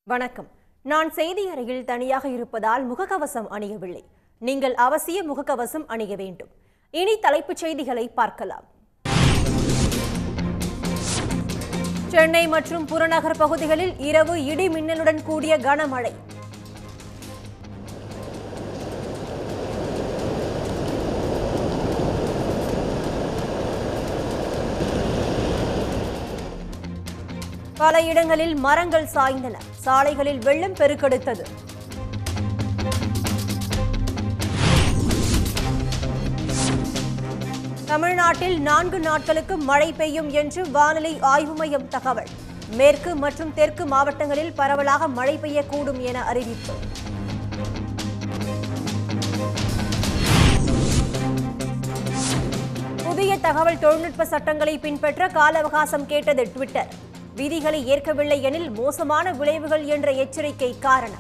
வணக்கம் நான் செய்தி அறையில் தனியாக இருப்பதால் முகக்கவசம் அணியவில்லை நீங்கள் அவசிய முகக்கவசம் அணிய வேண்டும் இனி தலைப்புச் செய்திகளை பார்க்கலாம் சென்னை மற்றும் புறநகர் பகுதிகளில் இரவு இடி மின்னலுடன் கூடிய கனமழை பல இடங்களில் மரங்கள் சாய்ந்தன சாலைகளில் வெள்ளம் பெருக்கெடுத்தது தமிழ்நாட்டில் நான்கு நாட்களுக்கு மழை பெய்யும் என்று வானிலை ஆய்வு மையம் தகவல் மேற்கு மற்றும் தெற்கு மாவட்டங்களில் பரவலாக மழை பெய்யக்கூடும் என அறிவிப்பு புதிய தகவல் தொழில்நுட்ப சட்டங்களை பின்பற்ற கால அவகாசம் கேட்டது ட்விட்டர் விதிகளை ஏற்கவில்லை எனில் மோசமான விளைவுகள் என்ற எச்சரிக்கை காரணம்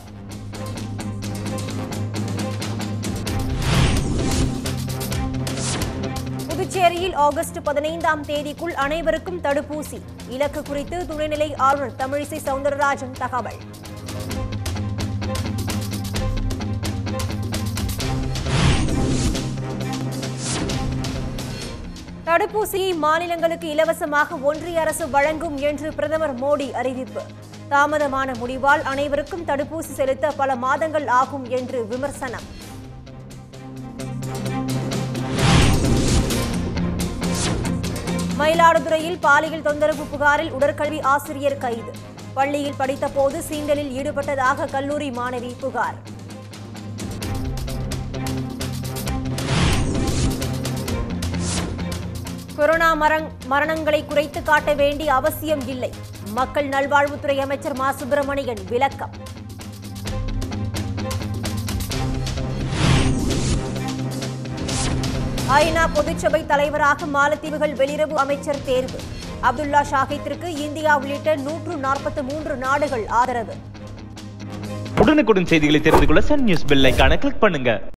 புதுச்சேரியில் ஆகஸ்ட் பதினைந்தாம் தேதிக்குள் அனைவருக்கும் தடுப்பூசி இலக்கு குறித்து துணைநிலை ஆளுநர் தமிழிசை சவுந்தரராஜன் தகவல் தடுப்பூசியை மாநிலங்களுக்கு இலவசமாக ஒன்றிய அரசு வழங்கும் என்று பிரதமர் மோடி அறிவிப்பு தாமதமான முடிவால் அனைவருக்கும் தடுப்பூசி செலுத்த பல மாதங்கள் ஆகும் என்று விமர்சனம் மயிலாடுதுறையில் பாலியல் தொந்தரவு புகாரில் உடற்கல்வி ஆசிரியர் கைது பள்ளியில் படித்தபோது சீண்டலில் ஈடுபட்டதாக கல்லூரி மாணவி புகார் கொரோனா மரண் மரணங்களை குறைத்து காட்ட வேண்டிய அவசியம் இல்லை மக்கள் நல்வாழ்வுத்துறை அமைச்சர் மா சுப்பிரமணியன் விளக்கம் ஐநா பொதுச்சபை தலைவராக மாலத்தீவுகள் வெளியுறவு அமைச்சர் தேர்வு அப்துல்லா ஷாஹித்திற்கு இந்தியா உள்ளிட்ட நூற்று நாற்பத்தி மூன்று நாடுகள் ஆதரவு உடனுக்குடன் செய்திகளை தெரிந்து கொள்ள சன் நியூஸ் பெல் ஐகானை கிளிக் பண்ணுங்க